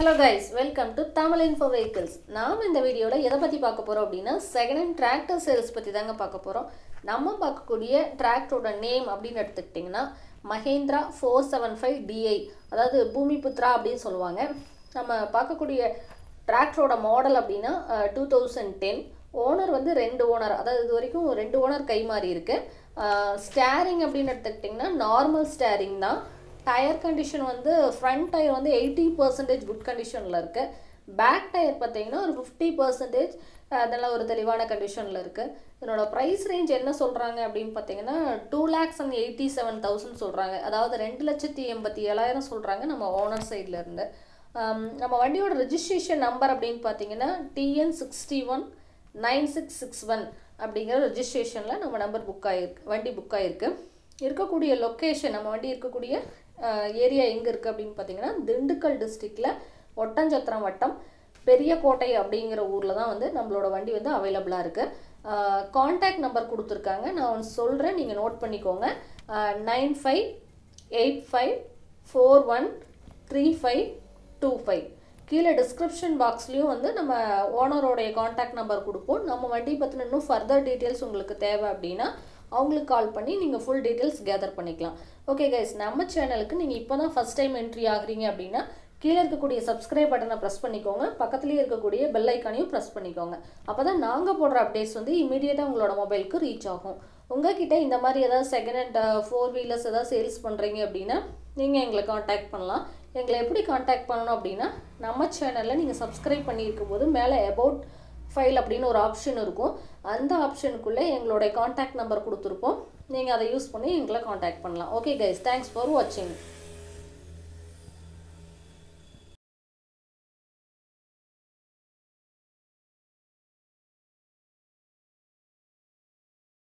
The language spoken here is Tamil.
hello guys welcome to Tamil info vehicles நாம் இந்த வீடியோவில் எதை பற்றி பார்க்க போகிறோம் அப்படின்னா செகண்ட் ஹேண்ட் டிராக்டர் சேல்ஸ் பற்றி தாங்க பார்க்க போகிறோம் நம்ம பார்க்கக்கூடிய டிராக்டரோட நேம் அப்படின்னு எடுத்துக்கிட்டிங்கன்னா Mahindra four seven five DI அதாவது பூமி புத்ரா அப்படின்னு சொல்லுவாங்க நம்ம பார்க்கக்கூடிய டிராக்டரோட மாடல் அப்படின்னா டூ தௌசண்ட் டென் ஓனர் வந்து ரெண்டு ஓனர் அதாவது இது வரைக்கும் ரெண்டு ஓனர் கை மாறி இருக்கு ஸ்டேரிங் அப்படின்னு எடுத்துக்கிட்டிங்கன்னா நார்மல் ஸ்டேரிங் தான் டயர் கண்டிஷன் வந்து ஃப்ரண்ட் டயர் வந்து எயிட்டி பர்சன்டேஜ் குட் கண்டிஷனில் இருக்குது பேக் டயர் பார்த்தீங்கன்னா ஒரு ஃபிஃப்டி பர்சன்டேஜ் அதெல்லாம் ஒரு தெளிவான கண்டிஷனில் இருக்குது இதனோட ப்ரைஸ் ரேஞ்ச் என்ன சொல்கிறாங்க அப்படின்னு பார்த்தீங்கன்னா two lakhs and eighty seven thousand சொல்கிறாங்க அதாவது ரெண்டு லட்சத்தி எண்பத்தி ஏழாயிரம் சொல்கிறாங்க நம்ம ஓனர் சைட்லேருந்து நம்ம வண்டியோட ரெஜிஸ்ட்ரேஷன் நம்பர் அப்படின்னு பார்த்தீங்கன்னா TN sixty one nine six six one அப்படிங்கிற ரெஜிஸ்ட்ரேஷனில் நம்ம நம்பர் புக் ஆகிருக்கு வண்டி புக் ஆகிருக்கு இருக்கக்கூடிய லொக்கேஷன் நம்ம வண்டி இருக்கக்கூடிய ஏரியா எங்கே இருக்குது அப்படின்னு பார்த்தீங்கன்னா திண்டுக்கல் டிஸ்ட்ரிக்டில் ஒட்டஞ்சத்திரம் வட்டம் பெரிய கோட்டை அப்படிங்கிற ஊரில் தான் வந்து நம்மளோட வண்டி வந்து அவைலபிளாக இருக்குது காண்டாக்ட் நம்பர் கொடுத்துருக்காங்க நான் ஒன்று சொல்கிறேன் நீங்கள் நோட் பண்ணிக்கோங்க nine five eight five four one three five two five கீழே டிஸ்கிரிப்ஷன் பாக்ஸ்லேயும் வந்து நம்ம ஓனரோடைய காண்டாக்ட் நம்பர் கொடுப்போம் நம்ம வண்டி பற்றின இன்னும் ஃபர்தர் டீட்டெயில்ஸ் உங்களுக்கு தேவை அப்படின்னா அவங்களுக்கு கால் பண்ணி நீங்கள் ஃபுல் டீட்டெயில்ஸ் கேதர் பண்ணிக்கலாம் ஓகே கைஸ் நம்ம சேனலுக்கு நீங்கள் இப்போ தான் ஃபஸ்ட் டைம் என்ட்ரி ஆகுறீங்க அப்படின்னா கீழே இருக்கக்கூடிய சப்ஸ்கிரைப் பட்டனை ப்ரெஸ் பண்ணிக்கோங்க பக்கத்துலேயே இருக்கக்கூடிய பெல் ஐக்கானையும் ப்ரெஸ் பண்ணிக்கோங்க அப்போ தான் நாங்கள் போடுற அப்டேட்ஸ் வந்து இமீடியட்டாக உங்களோட மொபைலுக்கு ரீச் ஆகும் உங்ககிட்ட இந்த மாதிரி ஏதாவது செகண்ட் ஹேண்ட் ஃபோர் வீலர்ஸ் ஏதாவது சேல்ஸ் பண்ணுறீங்க அப்படின்னா நீங்கள் எங்களை காண்டாக்ட் பண்ணலாம் எங்களை எப்படி காண்டாக்ட் பண்ணணும் அப்படின்னா நம்ம சேனலில் நீங்கள் சப்ஸ்கிரைப் பண்ணியிருக்கும் போது மேலே அபவுட் ஃபைல் அப்படின்னு ஒரு ஆப்ஷன் இருக்கும் அந்த ஆப்ஷனுக்குள்ளே எங்களுடைய காண்டாக்ட் நம்பர் கொடுத்துருப்போம் நீங்கள் அதை யூஸ் பண்ணி எங்களை காண்டாக்ட் பண்ணலாம் ஓகே கைஸ் தேங்க்ஸ் ஃபார் வாட்சிங்